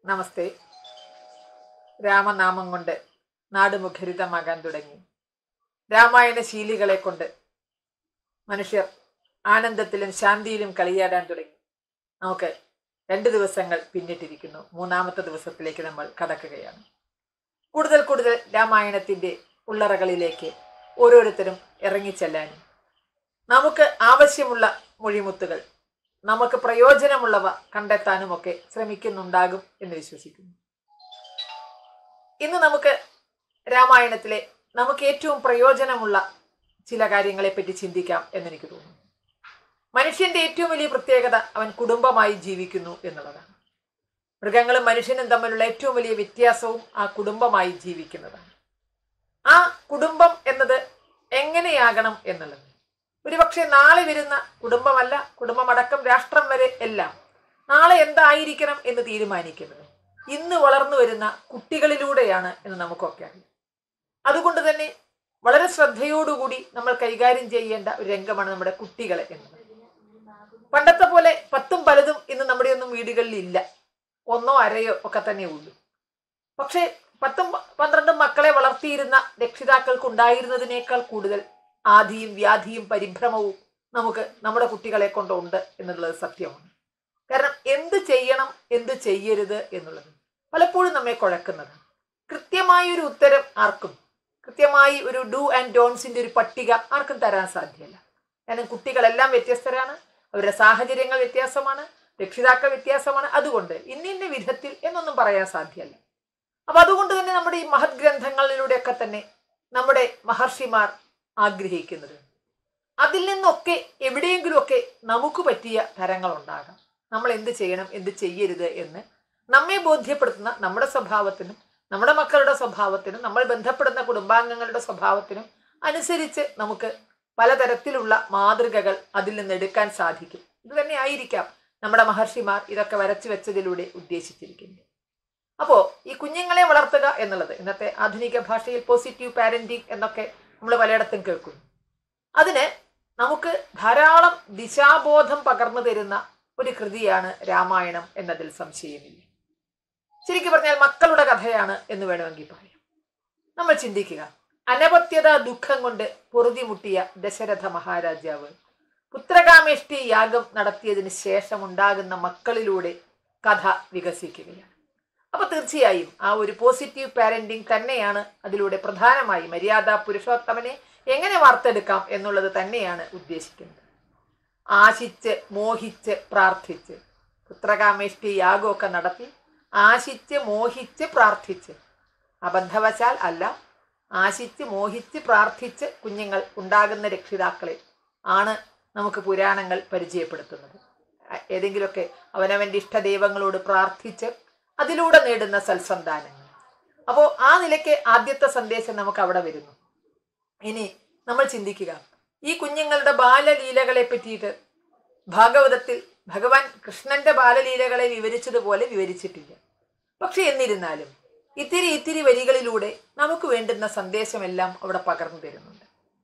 നമസ്തേ രാമനാമം കൊണ്ട് നാട് മുഖരിതമാകാൻ തുടങ്ങി രാമായണ ശീലികളെ കൊണ്ട് മനുഷ്യർ ആനന്ദത്തിലും ശാന്തിയിലും കളിയാടാൻ തുടങ്ങി നമുക്ക് രണ്ട് ദിവസങ്ങൾ പിന്നിട്ടിരിക്കുന്നു മൂന്നാമത്തെ ദിവസത്തിലേക്ക് നമ്മൾ കടക്കുകയാണ് കൂടുതൽ കൂടുതൽ രാമായണത്തിൻ്റെ ഉള്ളറകളിലേക്ക് ഓരോരുത്തരും ഇറങ്ങിച്ചെല്ലാനും നമുക്ക് ആവശ്യമുള്ള മൊഴിമുത്തുകൾ നമുക്ക് പ്രയോജനമുള്ളവ കണ്ടെത്താനുമൊക്കെ ശ്രമിക്കുന്നുണ്ടാകും എന്ന് വിശ്വസിക്കുന്നു ഇന്ന് നമുക്ക് രാമായണത്തിലെ നമുക്ക് ഏറ്റവും പ്രയോജനമുള്ള ചില കാര്യങ്ങളെപ്പറ്റി ചിന്തിക്കാം എന്നെനിക്ക് തോന്നുന്നു മനുഷ്യന്റെ ഏറ്റവും വലിയ പ്രത്യേകത അവൻ കുടുംബമായി ജീവിക്കുന്നു എന്നുള്ളതാണ് മൃഗങ്ങളും മനുഷ്യനും തമ്മിലുള്ള ഏറ്റവും വലിയ വ്യത്യാസവും ആ കുടുംബമായി ജീവിക്കുന്നതാണ് ആ കുടുംബം എന്നത് എങ്ങനെയാകണം എന്നുള്ളത് ഒരുപക്ഷെ നാളെ വരുന്ന കുടുംബമല്ല കുടുംബമടക്കം രാഷ്ട്രം വരെ എല്ലാം നാളെ എന്തായിരിക്കണം എന്ന് തീരുമാനിക്കുന്നത് ഇന്ന് വളർന്നു വരുന്ന കുട്ടികളിലൂടെയാണ് എന്ന് നമുക്കൊക്കെ അറിയാം അതുകൊണ്ട് തന്നെ വളരെ ശ്രദ്ധയോടുകൂടി നമ്മൾ കൈകാര്യം ചെയ്യേണ്ട ഒരു രംഗമാണ് നമ്മുടെ കുട്ടികളെ എന്നത് പണ്ടത്തെ പോലെ പത്തും പലതും ഇന്ന് നമ്മുടെ ഒന്നും വീടുകളിൽ ഇല്ല ഒന്നോ അരയോ ഒക്കെ തന്നെ ഉള്ളൂ പക്ഷേ പത്തും പന്ത്രണ്ടും മക്കളെ വളർത്തിയിരുന്ന രക്ഷിതാക്കൾക്ക് ഉണ്ടായിരുന്നതിനേക്കാൾ കൂടുതൽ ആധിയും വ്യാധിയും പരിഭ്രമവും നമുക്ക് നമ്മുടെ കുട്ടികളെ കൊണ്ടുണ്ട് എന്നുള്ളത് സത്യമാണ് കാരണം എന്ത് ചെയ്യണം എന്ത് ചെയ്യരുത് എന്നുള്ളത് പലപ്പോഴും നമ്മെ കുഴക്കുന്നതാണ് കൃത്യമായൊരു ഉത്തരം ആർക്കും കൃത്യമായി ഒരു ഡു ആൻഡ് ഡോൺസിന്റെ ഒരു പട്ടിക ആർക്കും തരാൻ സാധ്യമല്ല കാരണം കുട്ടികളെല്ലാം വ്യത്യസ്തരാണ് അവരുടെ സാഹചര്യങ്ങൾ വ്യത്യാസമാണ് രക്ഷിതാക്കൾ വ്യത്യാസമാണ് അതുകൊണ്ട് ഇന്നിന്റെ വിധത്തിൽ എന്നൊന്നും പറയാൻ സാധ്യമല്ല അപ്പൊ അതുകൊണ്ട് തന്നെ നമ്മുടെ ഈ മഹത് ഗ്രന്ഥങ്ങളിലൂടെയൊക്കെ തന്നെ നമ്മുടെ മഹർഷിമാർ ആഗ്രഹിക്കുന്നത് അതിൽ നിന്നൊക്കെ എവിടെയെങ്കിലുമൊക്കെ നമുക്ക് പറ്റിയ തരങ്ങളുണ്ടാകാം നമ്മൾ എന്ത് ചെയ്യണം എന്ത് ചെയ്യരുത് എന്ന് നമ്മെ ബോധ്യപ്പെടുത്തുന്ന നമ്മുടെ സ്വഭാവത്തിനും നമ്മുടെ മക്കളുടെ സ്വഭാവത്തിനും നമ്മൾ ബന്ധപ്പെടുന്ന കുടുംബാംഗങ്ങളുടെ സ്വഭാവത്തിനും അനുസരിച്ച് നമുക്ക് പലതരത്തിലുള്ള മാതൃകകൾ അതിൽ നിന്ന് എടുക്കാൻ സാധിക്കും ഇത് തന്നെ ആയിരിക്കാം നമ്മുടെ മഹർഷിമാർ ഇതൊക്കെ വരച്ചു വെച്ചതിലൂടെ ഉദ്ദേശിച്ചിരിക്കുന്നത് അപ്പോൾ ഈ കുഞ്ഞുങ്ങളെ വളർത്തുക എന്നുള്ളത് ഇന്നത്തെ ആധുനിക ഭാഷയിൽ പോസിറ്റീവ് പാരന്റിങ് എന്നൊക്കെ നമ്മൾ പലയിടത്തും കേൾക്കുന്നു അതിന് നമുക്ക് ധാരാളം ദിശാബോധം പകർന്നു തരുന്ന ഒരു കൃതിയാണ് രാമായണം എന്നതിൽ സംശയമില്ല ശരിക്കും പറഞ്ഞാൽ മക്കളുടെ കഥയാണ് എന്ന് വേണമെങ്കിൽ പറയാം നമ്മൾ ചിന്തിക്കുക അനപത്യത ദുഃഖം കൊണ്ട് പൊറുതിമുട്ടിയ ദശരഥ മഹാരാജാവ് പുത്രകാമേഷ്ടി യാഗം നടത്തിയതിന് ശേഷം ഉണ്ടാകുന്ന മക്കളിലൂടെ കഥ വികസിക്കുകയാണ് അപ്പൊ തീർച്ചയായും ആ ഒരു പോസിറ്റീവ് പാരന്റിങ് തന്നെയാണ് അതിലൂടെ പ്രധാനമായി മര്യാദ പുരുഷോത്തമനെ എങ്ങനെ വാർത്തെടുക്കാം എന്നുള്ളത് തന്നെയാണ് ഉദ്ദേശിക്കുന്നത് ആശിച്ച് മോഹിച്ച് പ്രാർത്ഥിച്ച് പുത്രകാമേഷ്ടി യാഗമൊക്കെ നടത്തി ആശിച്ച് മോഹിച്ച് പ്രാർത്ഥിച്ച് അബദ്ധവശാൽ അല്ല ആശിച്ച് മോഹിച്ച് പ്രാർത്ഥിച്ച് കുഞ്ഞുങ്ങൾ ഉണ്ടാകുന്ന രക്ഷിതാക്കളെ ആണ് നമുക്ക് പുരാണങ്ങൾ പരിചയപ്പെടുത്തുന്നത് ഏതെങ്കിലുമൊക്കെ അവനവൻ്റെ ഇഷ്ടദൈവങ്ങളോട് പ്രാർത്ഥിച്ച് അതിലൂടെ നേടുന്ന സൽസന്താനങ്ങൾ അപ്പോൾ ആ നിലയ്ക്ക് ആദ്യത്തെ സന്ദേശം നമുക്ക് അവിടെ വരുന്നു ഇനി നമ്മൾ ചിന്തിക്കുക ഈ കുഞ്ഞുങ്ങളുടെ ബാലലീലകളെ പറ്റിയിട്ട് ഭാഗവതത്തിൽ ഭഗവാൻ കൃഷ്ണന്റെ ബാലലീലകളെ വിവരിച്ചതുപോലെ വിവരിച്ചിട്ടില്ല പക്ഷെ എന്നിരുന്നാലും ഇത്തിരി ഇത്തിരി വരികളിലൂടെ നമുക്ക് വേണ്ടുന്ന സന്ദേശമെല്ലാം അവിടെ പകർന്നു തരുന്നുണ്ട്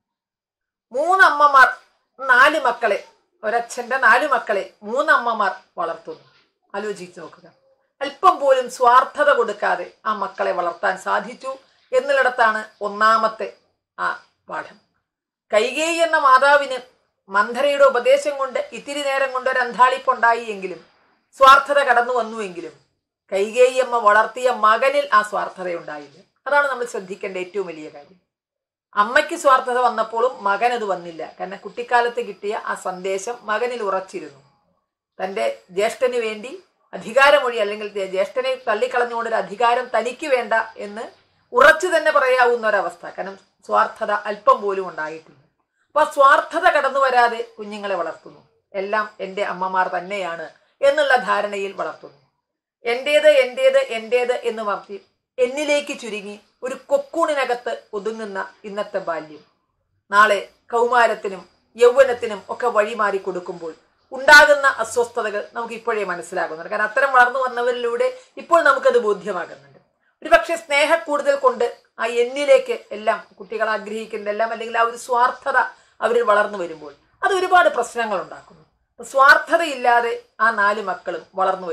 മൂന്നമ്മമാർ നാല് മക്കളെ ഒരച്ഛന്റെ നാല് മക്കളെ മൂന്നമ്മമാർ വളർത്തുന്നു ആലോചിച്ച് നോക്കുക അല്പം പോലും സ്വാർത്ഥത കൊടുക്കാതെ ആ മക്കളെ വളർത്താൻ സാധിച്ചു എന്നുള്ളിടത്താണ് ഒന്നാമത്തെ ആ പാഠം കൈകേയി എന്ന മാതാവിന് മന്ധരയുടെ ഉപദേശം കൊണ്ട് ഇത്തിരി നേരം കൊണ്ട് ഒരു അന്താളിപ്പുണ്ടായി എങ്കിലും സ്വാർത്ഥത കടന്നു വന്നുവെങ്കിലും കൈകേയിയമ്മ വളർത്തിയ മകനിൽ ആ സ്വാർത്ഥത ഉണ്ടായില്ല അതാണ് നമ്മൾ ശ്രദ്ധിക്കേണ്ട ഏറ്റവും വലിയ കാര്യം അമ്മയ്ക്ക് സ്വാർത്ഥത വന്നപ്പോഴും മകൻ അത് വന്നില്ല കാരണം കുട്ടിക്കാലത്ത് കിട്ടിയ ആ സന്ദേശം മകനിൽ ഉറച്ചിരുന്നു തൻ്റെ ജ്യേഷ്ഠന് വേണ്ടി അധികാരമൊഴി അല്ലെങ്കിൽ ജ്യേഷ്ഠനെ തള്ളിക്കളഞ്ഞുകൊണ്ട് ഒരു അധികാരം തനിക്ക് വേണ്ട എന്ന് ഉറച്ചു തന്നെ പറയാവുന്ന ഒരവസ്ഥ കാരണം സ്വാർത്ഥത അല്പം പോലും ഉണ്ടായിട്ടില്ല അപ്പൊ ആ സ്വാർത്ഥത കടന്നു വരാതെ കുഞ്ഞുങ്ങളെ വളർത്തുന്നു എല്ലാം എൻ്റെ അമ്മമാർ തന്നെയാണ് എന്നുള്ള ധാരണയിൽ വളർത്തുന്നു എൻ്റേത് എൻ്റേത് എൻ്റേത് എന്ന് പറഞ്ഞ് എന്നിലേക്ക് ചുരുങ്ങി ഒരു കൊക്കൂണിനകത്ത് ഒതുങ്ങുന്ന ഇന്നത്തെ ബാല്യം നാളെ കൗമാരത്തിനും യൗവനത്തിനും ഒക്കെ വഴിമാറി കൊടുക്കുമ്പോൾ ഉണ്ടാകുന്ന അസ്വസ്ഥതകൾ നമുക്ക് ഇപ്പോഴേ മനസ്സിലാകുന്നുണ്ട് കാരണം അത്തരം വളർന്നു വന്നവരിലൂടെ ഇപ്പോൾ നമുക്കത് ബോധ്യമാകുന്നുണ്ട് ഒരു പക്ഷേ സ്നേഹ കൂടുതൽ കൊണ്ട് ആ എന്നിലേക്ക് എല്ലാം കുട്ടികൾ ആഗ്രഹിക്കുന്നതെല്ലാം അല്ലെങ്കിൽ ആ ഒരു സ്വാർത്ഥത അവരിൽ വളർന്നു വരുമ്പോൾ അത് ഒരുപാട് പ്രശ്നങ്ങൾ ഉണ്ടാക്കുന്നു സ്വാർത്ഥതയില്ലാതെ ആ നാല് മക്കളും വളർന്നു വരുന്നു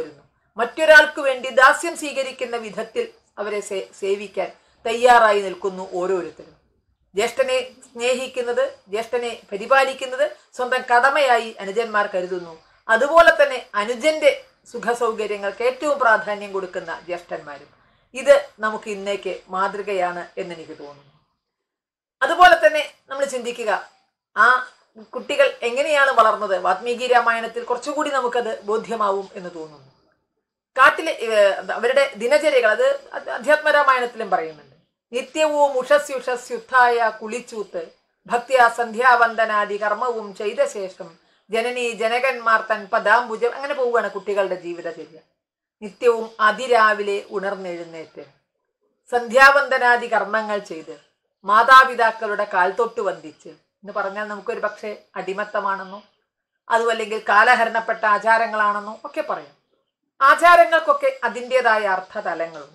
മറ്റൊരാൾക്ക് വേണ്ടി ദാസ്യം സ്വീകരിക്കുന്ന വിധത്തിൽ അവരെ സേ- സേവിക്കാൻ തയ്യാറായി നിൽക്കുന്നു ഓരോരുത്തരും ജ്യേഷ്ഠനെ സ്നേഹിക്കുന്നത് ജ്യേഷ്ഠനെ പരിപാലിക്കുന്നത് സ്വന്തം കടമയായി അനുജന്മാർ കരുതുന്നു അതുപോലെ തന്നെ അനുജന്റെ സുഖസൗകര്യങ്ങൾക്ക് ഏറ്റവും പ്രാധാന്യം കൊടുക്കുന്ന ജ്യേഷ്ഠന്മാരും ഇത് നമുക്ക് ഇന്നേക്ക് മാതൃകയാണ് എന്നെനിക്ക് തോന്നുന്നു അതുപോലെ തന്നെ നമ്മൾ ചിന്തിക്കുക ആ കുട്ടികൾ എങ്ങനെയാണ് വളർന്നത് വാത്മീകി രാമായണത്തിൽ കുറച്ചുകൂടി നമുക്കത് ബോധ്യമാവും എന്ന് തോന്നുന്നു കാട്ടിലെ ഏർ, അവരുടെ ദിനചര്യകൾ അത് അധ്യാത്മരാമായണത്തിലും പറയുന്നുണ്ട് നിത്യവും ഉഷസ്യുഷസ്യുദ്ധായ കുളിച്ചൂത്ത് ഭക്തിയ സന്ധ്യാവന്ദനാദി കർമ്മവും ചെയ്ത ശേഷം ജനനി ജനകന്മാർ തൻ പദാംബുജം അങ്ങനെ പോവുകയാണ് കുട്ടികളുടെ ജീവിതചര്യ നിത്യവും അതിരാവിലെ ഉണർന്നെഴുന്നേറ്റ് സന്ധ്യാവന്ദനാദി കർമ്മങ്ങൾ ചെയ്ത് മാതാപിതാക്കളുടെ കാൽത്തൊട്ട് വന്ദിച്ച് എന്ന് പറഞ്ഞാൽ നമുക്കൊരു പക്ഷേ അടിമത്തമാണെന്നോ അതുമല്ലെങ്കിൽ കാലഹരണപ്പെട്ട ആചാരങ്ങളാണെന്നോ ഒക്കെ പറയാം ആചാരങ്ങൾക്കൊക്കെ അതിൻ്റെതായ അർത്ഥതലങ്ങളുണ്ട്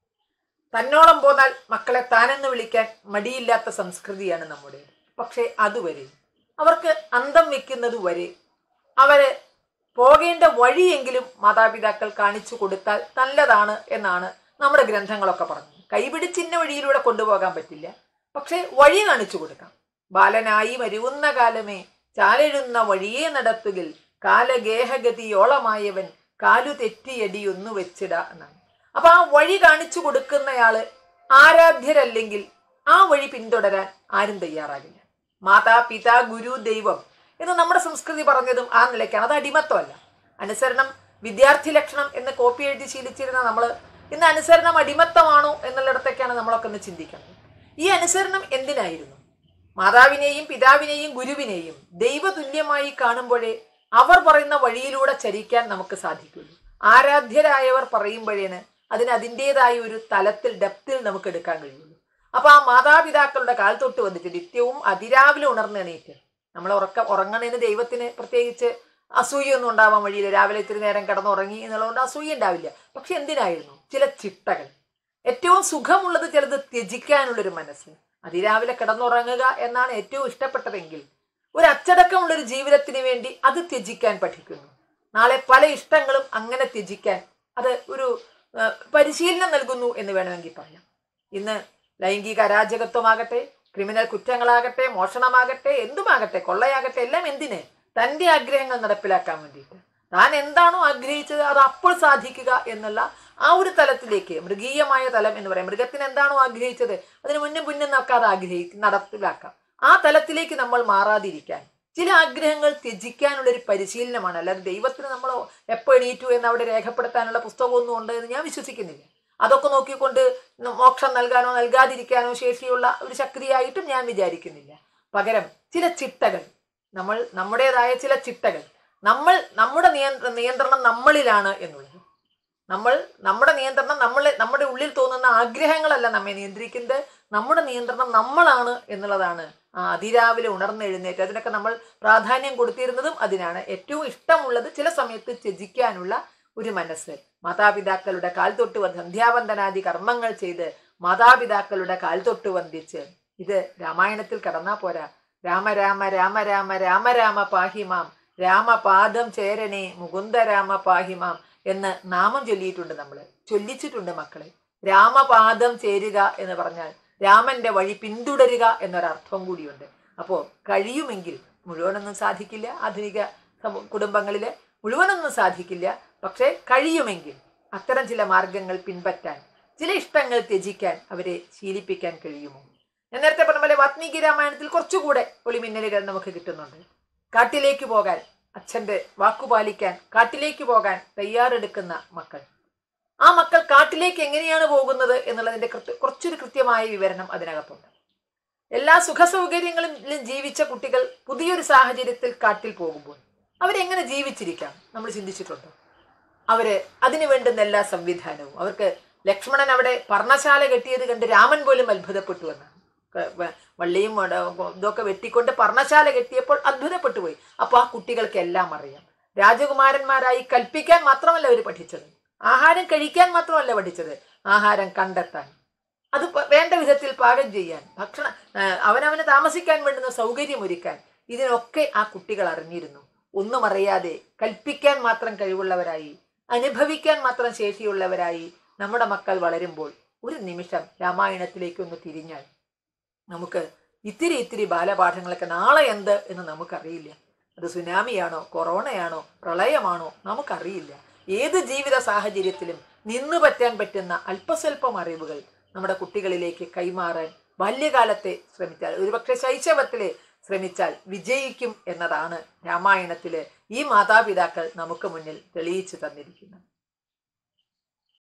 തന്നോളം പോന്നാൽ മക്കളെ താനെന്ന് വിളിക്കാൻ മടിയില്ലാത്ത സംസ്കൃതിയാണ് നമ്മുടെ പക്ഷേ അതുവരെ അവർക്ക് അന്തം വെക്കുന്നത് വരെ അവര് പോകേണ്ട വഴിയെങ്കിലും മാതാപിതാക്കൾ കാണിച്ചു കൊടുത്താൽ നല്ലതാണ് എന്നാണ് നമ്മുടെ ഗ്രന്ഥങ്ങളൊക്കെ പറഞ്ഞത് കൈപിടിച്ചിന്ന വഴിയിലൂടെ കൊണ്ടുപോകാൻ പറ്റില്ല പക്ഷേ വഴി കാണിച്ചു കൊടുക്കാം ബാലനായി വരുവുന്ന കാലമേ ചാലെഴുന്ന വഴിയെ നടത്തുകിൽ കാലഗേഹഗതിയോളമായവൻ കാലു തെറ്റിയടിയൊന്നു വെച്ചിട എന്നാണ് അപ്പൊ ആ വഴി കാണിച്ചു കൊടുക്കുന്നയാള് ആരാധ്യരല്ലെങ്കിൽ ആ വഴി പിന്തുടരാൻ ആരും തയ്യാറാകില്ല മാതാ പിതാ ഗുരു ദൈവം എന്ന് നമ്മുടെ സംസ്കൃതി പറഞ്ഞതും ആ നിലയ്ക്കാണ് അത് അടിമത്തമല്ല അനുസരണം വിദ്യാർത്ഥി ലക്ഷണം എന്ന് കോപ്പി എഴുതി ശീലിച്ചിരുന്ന നമ്മൾ ഇന്ന് അനുസരണം അടിമത്തമാണോ എന്നുള്ളിടത്തേക്കാണ് നമ്മളൊക്കെ ഒന്ന് ചിന്തിക്കുന്നത് ഈ അനുസരണം എന്തിനായിരുന്നു മാതാവിനെയും പിതാവിനെയും ഗുരുവിനെയും ദൈവതുല്യമായി കാണുമ്പോഴേ അവർ പറയുന്ന വഴിയിലൂടെ ചരിക്കാൻ നമുക്ക് സാധിക്കുള്ളൂ ആരാധ്യരായവർ പറയുമ്പോഴേന് അതിന് അതിൻ്റെതായ ഒരു തലത്തിൽ ഡെപ്തിൽ നമുക്ക് എടുക്കാൻ കഴിയുള്ളൂ അപ്പൊ ആ മാതാപിതാക്കളുടെ കാൽ തൊട്ട് വന്നിട്ട് നിത്യവും അതിരാവിലെ ഉണർന്നെണീറ്റ് നമ്മൾ ഉറക്ക ഉറങ്ങണതിന് ദൈവത്തിന് പ്രത്യേകിച്ച് അസൂയൊന്നും ഉണ്ടാവാൻ വഴിയില്ല രാവിലെ ഇത്തിരി നേരം കിടന്നുറങ്ങി എന്നുള്ളതുകൊണ്ട് അസൂയ ഉണ്ടാവില്ല പക്ഷെ എന്തിനായിരുന്നു ചില ചിട്ടകൾ ഏറ്റവും സുഖമുള്ളത് ചിലത് ത്യജിക്കാനുള്ളൊരു മനസ്സ് അതിരാവിലെ കിടന്നുറങ്ങുക എന്നാണ് ഏറ്റവും ഇഷ്ടപ്പെട്ടതെങ്കിൽ ഒരു അച്ചടക്കമുള്ളൊരു ജീവിതത്തിന് വേണ്ടി അത് ത്യജിക്കാൻ പഠിക്കുന്നു നാളെ പല ഇഷ്ടങ്ങളും അങ്ങനെ ത്യജിക്കാൻ അത് ഒരു ആ, പരിശീലനം നൽകുന്നു എന്ന് വേണമെങ്കിൽ പറയാം ഇന്ന് ലൈംഗിക അരാജകത്വമാകട്ടെ ക്രിമിനൽ കുറ്റങ്ങളാകട്ടെ മോഷണമാകട്ടെ എന്തുമാകട്ടെ കൊള്ളയാകട്ടെ എല്ലാം എന്തിന് തൻ്റെ ആഗ്രഹങ്ങൾ നടപ്പിലാക്കാൻ വേണ്ടിയിട്ട് താൻ എന്താണോ ആഗ്രഹിച്ചത് അത് അപ്പോൾ സാധിക്കുക എന്നുള്ള ആ ഒരു തലത്തിലേക്ക് മൃഗീയമായ തലം എന്ന് പറയാം മൃഗത്തിന് എന്താണോ ആഗ്രഹിച്ചത് അതിന് മുന്നും മുന്നും നോക്കാതെ ആഗ്രഹിക്കും നടപ്പിലാക്കാം ആ തലത്തിലേക്ക് നമ്മൾ മാറാതിരിക്കാൻ ചില ആഗ്രഹങ്ങൾ ത്യജിക്കാനുള്ള ഒരു പരിശീലനമാണ് അല്ലാതെ ദൈവത്തിന് നമ്മൾ എപ്പോൾ എണീറ്റു എന്ന് അവിടെ രേഖപ്പെടുത്താനുള്ള പുസ്തകമൊന്നും ഉണ്ട് എന്ന് ഞാൻ വിശ്വസിക്കുന്നില്ല അതൊക്കെ നോക്കിക്കൊണ്ട് മോക്ഷം നൽകാനോ നൽകാതിരിക്കാനോ ശേഷിയുള്ള ഒരു ശക്തിയായിട്ടും ഞാൻ വിചാരിക്കുന്നില്ല പകരം ചില ചിട്ടകൾ നമ്മൾ നമ്മുടേതായ ചില ചിട്ടകൾ നമ്മൾ നമ്മുടെ നിയന്ത്ര നിയന്ത്രണം നമ്മളിലാണ് എന്നുള്ളത് നമ്മൾ നമ്മുടെ നിയന്ത്രണം നമ്മളെ നമ്മുടെ ഉള്ളിൽ തോന്നുന്ന ആഗ്രഹങ്ങളല്ല നമ്മെ നിയന്ത്രിക്കുന്നത് നമ്മുടെ നിയന്ത്രണം നമ്മളാണ് എന്നുള്ളതാണ് ആ അതിരാവിലെ ഉണർന്നെഴുന്നേറ്റ് അതിനൊക്കെ നമ്മൾ പ്രാധാന്യം കൊടുത്തിരുന്നതും അതിനാണ് ഏറ്റവും ഇഷ്ടമുള്ളത് ചില സമയത്ത് ത്യജിക്കാനുള്ള ഒരു മനസ്സ് മാതാപിതാക്കളുടെ കാൽ തൊട്ട് വന്ന് സന്ധ്യാവന്ദനാദി കർമ്മങ്ങൾ ചെയ്ത് മാതാപിതാക്കളുടെ കാൽ തൊട്ട് വന്ദിച്ച് ഇത് രാമായണത്തിൽ കടന്നാ പോരാ രാമ രാമ രാമ രാമ രാമ രാമ പാഹിമാം രാമപാദം ചേരണേ മുകുന്ദരാമ പാഹിമാം എന്ന് നാമം ചൊല്ലിയിട്ടുണ്ട് നമ്മൾ ചൊല്ലിച്ചിട്ടുണ്ട് മക്കളെ രാമപാദം ചേരുക എന്ന് പറഞ്ഞാൽ രാമന്റെ വഴി പിന്തുടരുക എന്നൊരർത്ഥം കൂടിയുണ്ട് അപ്പോൾ കഴിയുമെങ്കിൽ മുഴുവനൊന്നും സാധിക്കില്ല ആധുനിക സമൂ- കുടുംബങ്ങളില് മുഴുവനൊന്നും സാധിക്കില്ല പക്ഷേ കഴിയുമെങ്കിൽ അത്തരം ചില മാർഗങ്ങൾ പിൻപറ്റാൻ ചില ഇഷ്ടങ്ങൾ ത്യജിക്കാൻ അവരെ ശീലിപ്പിക്കാൻ കഴിയുമോ ഞാൻ നേരത്തെ പറഞ്ഞ പോലെ വാത്മീകി രാമായണത്തിൽ കുറച്ചുകൂടെ ഒളിമിന്നലുകൾ നമുക്ക് കിട്ടുന്നുണ്ട് കാട്ടിലേക്ക് പോകാൻ അച്ഛന്റെ വാക്കുപാലിക്കാൻ കാട്ടിലേക്ക് പോകാൻ തയ്യാറെടുക്കുന്ന മക്കൾ ആ മക്കൾ കാട്ടിലേക്ക് എങ്ങനെയാണ് പോകുന്നത് എന്നുള്ളതിന്റെ കൃത്യ കുറച്ചൊരു കൃത്യമായ വിവരണം അതിനകത്തുണ്ട് എല്ലാ സുഖ സൗകര്യങ്ങളിലും ജീവിച്ച കുട്ടികൾ പുതിയൊരു സാഹചര്യത്തിൽ കാട്ടിൽ പോകുമ്പോൾ അവരെങ്ങനെ ജീവിച്ചിരിക്കാം നമ്മൾ ചിന്തിച്ചിട്ടുണ്ടോ അവര് അതിനു വേണ്ടുന്ന എല്ലാ സംവിധാനവും അവർക്ക് ലക്ഷ്മണൻ അവിടെ പർണശാല കെട്ടിയത് കണ്ട് രാമൻ പോലും അത്ഭുതപ്പെട്ടു എന്നാണ് ക- വ- വള്ളിയും വട- ഇതൊക്കെ വെട്ടിക്കൊണ്ട് പർണശാല കെട്ടിയപ്പോൾ അത്ഭുതപ്പെട്ടു പോയി അപ്പൊ ആ കുട്ടികൾക്ക് എല്ലാം അറിയാം രാജകുമാരന്മാരായി കൽപ്പിക്കാൻ മാത്രമല്ല അവർ പഠിച്ചത് ആഹാരം കഴിക്കാൻ മാത്രമല്ല പഠിച്ചത് ആഹാരം കണ്ടെത്താൻ അത് പ- വേണ്ട വിധത്തിൽ പാകം ചെയ്യാൻ ഭക്ഷണ ആ, അവനവന് താമസിക്കാൻ വേണ്ടുന്ന സൗകര്യം ഒരുക്കാൻ ഇതിനൊക്കെ ആ കുട്ടികൾ അറിഞ്ഞിരുന്നു ഒന്നും അറിയാതെ കൽപ്പിക്കാൻ മാത്രം കഴിവുള്ളവരായി അനുഭവിക്കാൻ മാത്രം ശേഷിയുള്ളവരായി നമ്മുടെ മക്കൾ വളരുമ്പോൾ ഒരു നിമിഷം രാമായണത്തിലേക്കൊന്ന് തിരിഞ്ഞാൽ നമുക്ക് ഇത്തിരി ഇത്തിരി ബാലപാഠങ്ങളൊക്കെ നാളെ എന്ത് എന്ന് നമുക്കറിയില്ല അത് സുനാമിയാണോ കൊറോണയാണോ പ്രളയമാണോ നമുക്കറിയില്ല ഏത് ജീവിത സാഹചര്യത്തിലും നിന്നു പറ്റാൻ പറ്റുന്ന അല്പസ്വല്പം അറിവുകൾ നമ്മുടെ കുട്ടികളിലേക്ക് കൈമാറാൻ ബാല്യകാലത്തെ ശ്രമിച്ചാൽ ഒരുപക്ഷെ ശൈശവത്തിലെ ശ്രമിച്ചാൽ വിജയിക്കും എന്നതാണ് രാമായണത്തിലെ ഈ മാതാപിതാക്കൾ നമുക്ക് മുന്നിൽ തെളിയിച്ചു തന്നിരിക്കുന്നത്